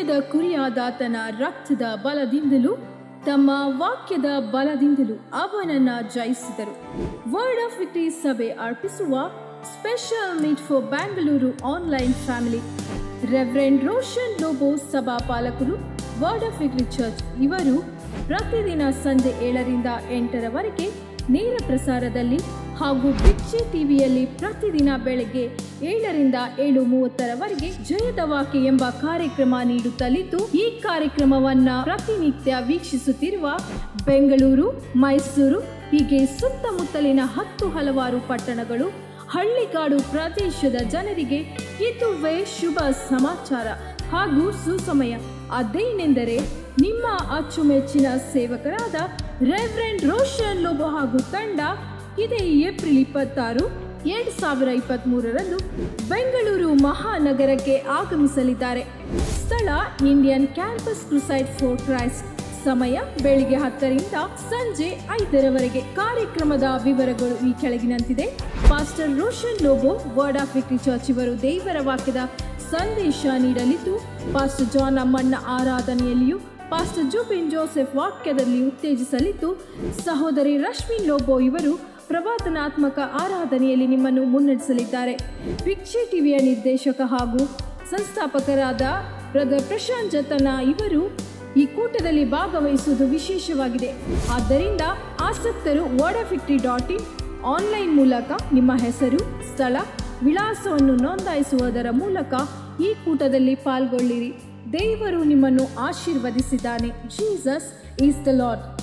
ಪುಣ್ಯದ ಕುರಿಯಾದಾತನ ರಕ್ತದ ಬಲದಿಂದಲೂ ತಮ್ಮ ವಾಕ್ಯದ ಬಲದಿಂದಲೂ ಅವನನ್ನ ಜಯಿಸಿದರು ವರ್ಡ್ ಆಫ್ ವಿಕ್ಟರಿ ಸಭೆ ಅರ್ಪಿಸುವ special meet for Bangalore online family reverend Roshan Lobo ಸಭಾ ಪಾಲಕರು ವರ್ಡ್ ಆಫ್ ವಿಕ್ಟರಿ ಚರ್ಚ್ ಇವರು ಪ್ರತಿದಿನ ಸಂಜೆ ಏಳರಿಂದ ಎಂಟರವರೆಗೆ ನೇರ ಪ್ರಸಾರದಲ್ಲಿ ಹಾಗೂ ಭಿಕ್ಷೆ ಟಿವಿಯಲ್ಲಿ ಪ್ರತಿದಿನ ಬೆಳಗ್ಗೆ ಏಳರಿಂದ ಏಳು ಮೂವತ್ತರವರೆಗೆ ಜಯದ ವಾಕ್ಯ ಎಂಬ ಕಾರ್ಯಕ್ರಮ ನೀಡುತ್ತಲಿದ್ದು ಈ ಕಾರ್ಯಕ್ರಮವನ್ನ ಪ್ರತಿನಿತ್ಯ ವೀಕ್ಷಿಸುತ್ತಿರುವ ಬೆಂಗಳೂರು ಮೈಸೂರು ಹೀಗೆ ಸುತ್ತಮುತ್ತಲಿನ ಹತ್ತು ಹಲವಾರು ಪಟ್ಟಣಗಳು ಹಳ್ಳಿಗಾಡು ಪ್ರದೇಶದ ಜನರಿಗೆ ಇದುವೇ ಶುಭ ಸಮಾಚಾರ ಹಾಗೂ ಸುಸಮಯ ಅದೇನೆಂದರೆ ನಿಮ್ಮ ಅಚ್ಚುಮೆಚ್ಚಿನ ಸೇವಕರಾದ ರೆವರೆಂಡ್ ರೋಷನ್ ಲೋಬೋ ಹಾಗೂ ತಂಡ ಇದೇ ಏಪ್ರಿಲ್ ಇಪ್ಪತ್ತಾರು ಎರಡ್ ಸಾವಿರ ಇಪ್ಪತ್ತ್ ಮೂರರಂದು ಬೆಂಗಳೂರು ಮಹಾನಗರಕ್ಕೆ ಆಗಮಿಸಲಿದ್ದಾರೆ ಸ್ಥಳ Indian campus crusade for Christ ಸಮಯ ಬೆಳಿಗ್ಗೆ ಹತ್ತರಿಂದ ಸಂಜೆ ಐದರವರೆಗೆ ಕಾರ್ಯಕ್ರಮದ ವಿವರಗಳು ಈ ಕೆಳಗಿನಂತಿದೆ pastor Roshan Lobo word of victory church ಇವರು ದೇವರ ವಾಕ್ಯದ ಸಂದೇಶ ನೀಡಲಿದ್ದು ಪಾಸ್ಟರ್ ಜಾನ್ ಅಮ್ಮಣ್ಣ ಆರಾಧನೆಯಲ್ಲಿಯೂ ಪಾಸ್ಟರ್ ಜೂಬಿನ್ ಜೋಸೆಫ್ ವಾಕ್ಯದಲ್ಲಿ ಉತ್ತೇಜಿಸಲಿದ್ದು ಸಹೋದರಿ ರಶ್ಮಿನ್ ಲೋಬೋ ಇವರು ಪ್ರವಾದನಾತ್ಮಕ ಆರಾಧನೆಯಲ್ಲಿ ನಿಮ್ಮನ್ನು ಮುನ್ನಡೆಸಲಿದ್ದಾರೆ ಭಿಕ್ಷೆ ಟಿವಿಯ ನಿರ್ದೇಶಕ ಹಾಗೂ ಸಂಸ್ಥಾಪಕರಾದ ಬ್ರದರ್ ಪ್ರಶಾಂತ್ ಜತನ ಇವರು ಈ ಕೂಟದಲ್ಲಿ ಭಾಗವಹಿಸುವುದು ವಿಶೇಷವಾಗಿದೆ ಆದ್ದರಿಂದ ಆಸಕ್ತರು ವರ್ಡಫಿಕ್ಟಿ ಡಾಟ್ ಇನ್ ಆನ್ಲೈನ್ ಮೂಲಕ ನಿಮ್ಮ ಹೆಸರು ಸ್ಥಳ ವಿಳಾಸವನ್ನು ನೋಂದಾಯಿಸುವುದರ ಮೂಲಕ ಈ ಕೂಟದಲ್ಲಿ ಪಾಲ್ಗೊಳ್ಳಿರಿ ದೇವರು ನಿಮ್ಮನ್ನು ಆಶೀರ್ವದಿಸಿದ್ದಾನೆ ಜೀಸಸ್ ಈಸ್ ದ ಲಾರ್ಡ್